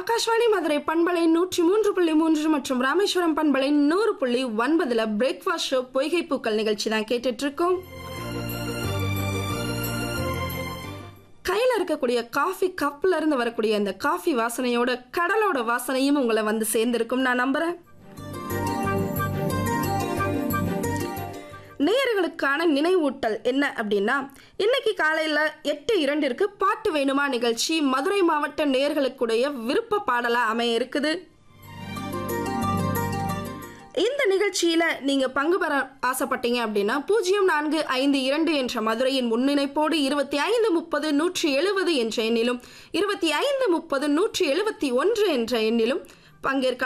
ஆகாஷ்வாணி மதுரை பண்பலை நூற்றி மூன்று புள்ளி மூன்று மற்றும் ராமேஸ்வரம் பண்பலை நூறு புள்ளி ஒன்பதுல பிரேக்ஃபாஸ்ட் ஷோ பொய்கை பூக்கள் நிகழ்ச்சி தான் கேட்டுட்டு இருக்கோம் கையில் இருக்கக்கூடிய காஃபி கப்ல இருந்து வரக்கூடிய அந்த காஃபி வாசனையோட கடலோட வாசனையும் உங்களை வந்து சேர்ந்திருக்கும் நான் நம்புறேன் நேயர்களுக்கான நினைவூட்டல் என்ன அப்படின்னா இன்னைக்கு காலையில் எட்டு இரண்டிற்கு பாட்டு வேணுமா நிகழ்ச்சி மதுரை மாவட்ட நேயர்களுக்குடைய விருப்ப பாடலாக அமைய இருக்குது இந்த நிகழ்ச்சியில் நீங்கள் பங்கு பெற ஆசைப்பட்டீங்க அப்படின்னா பூஜ்ஜியம் நான்கு ஐந்து இரண்டு என்ற மதுரையின் முன்னிணைப்போடு இருபத்தி ஐந்து முப்பது நூற்றி எழுபது என்ற எண்ணிலும் இருபத்தி ஐந்து முப்பது நூற்றி எழுபத்தி ஒன்று என்ற எண்ணிலும் பங்கேற்க